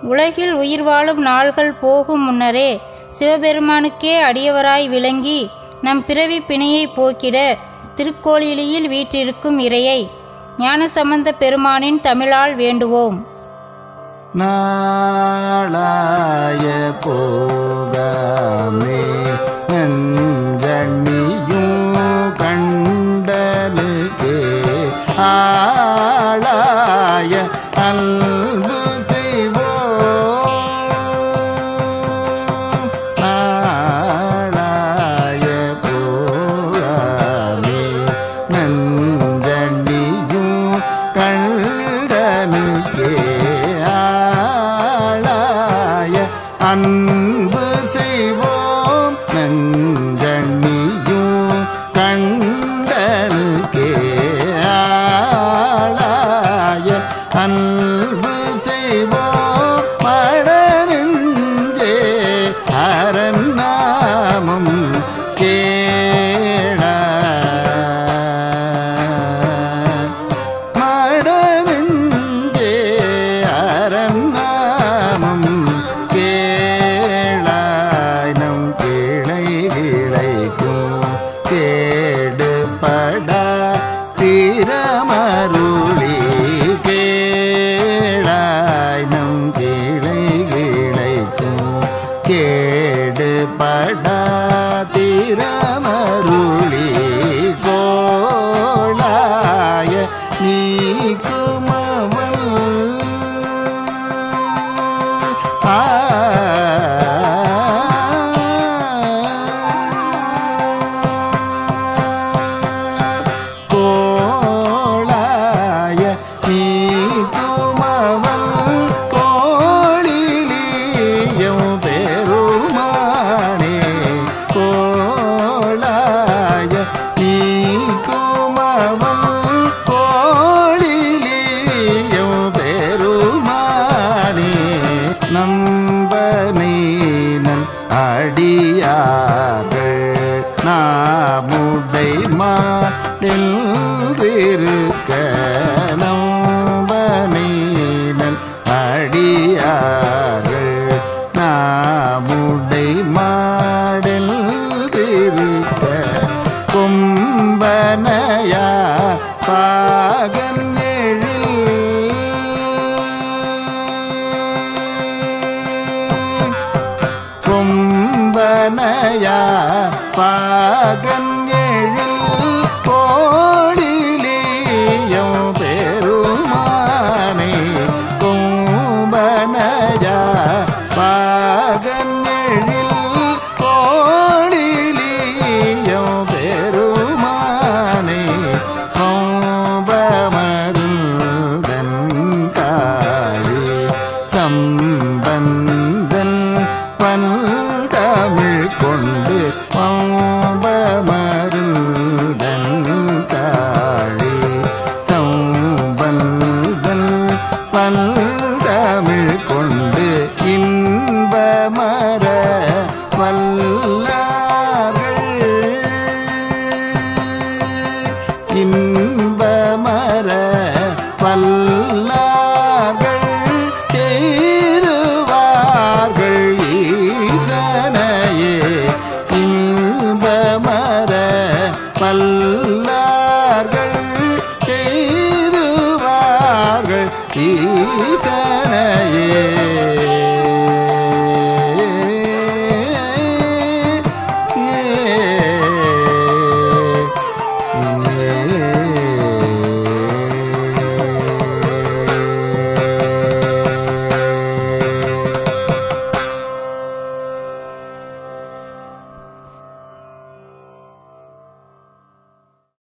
உலகில் உயிர் வாழும் நாள்கள் போகும் முன்னரே சிவபெருமானுக்கே அடியவராய் விளங்கி நம் பிறவி பிணையை போக்கிட திருக்கோளிலியில் வீற்றிருக்கும் இறையை ஞானசம்பந்த பெருமானின் தமிழால் வேண்டுவோம் நாளாய போகமே நஞ்சணியும் கண்டனுக்கே ஆளாய அன்பு செய்வோம் நாளாய போகமே நஞ்சணியும் கண்டனுக்கே ஆளாய அன்பு செய்வோம் நஞ்சணியும் கண்டனுக்கே ஆளாய அன்பு செய்வோம் மடனெஞ்சே அரண் நாமம் கேள மடனெஞ்சே அரநாமம் கேளாய் நம் கிளை கிளைக்கும் கேடுபடா திறமருளி கேளாய் நம் கிளை கிளைக்கும் கேடுபடா திறமருளி கோளாய நீக்குமவள் ஆ கோளாய நீக்குமவள் கோளிலியம் பெருமானே கோளாய நீக்குமவள் கோளிலியம் பெருமானே நம்பனை நன் அடியார்கள் நாமுடை மாடில்றிருக்க நம்பனை நன் அடியார்கள் நாமுடை மாடில் இருக்க கும்பனையா பாகன் எழில் கும்பனையா பாகன் எழில் கோடிலியம் பெருமானே கும்பனையா பாகன் எழில் கோடிலியம் பெருமானே கோபமருந்தன் காரி தம்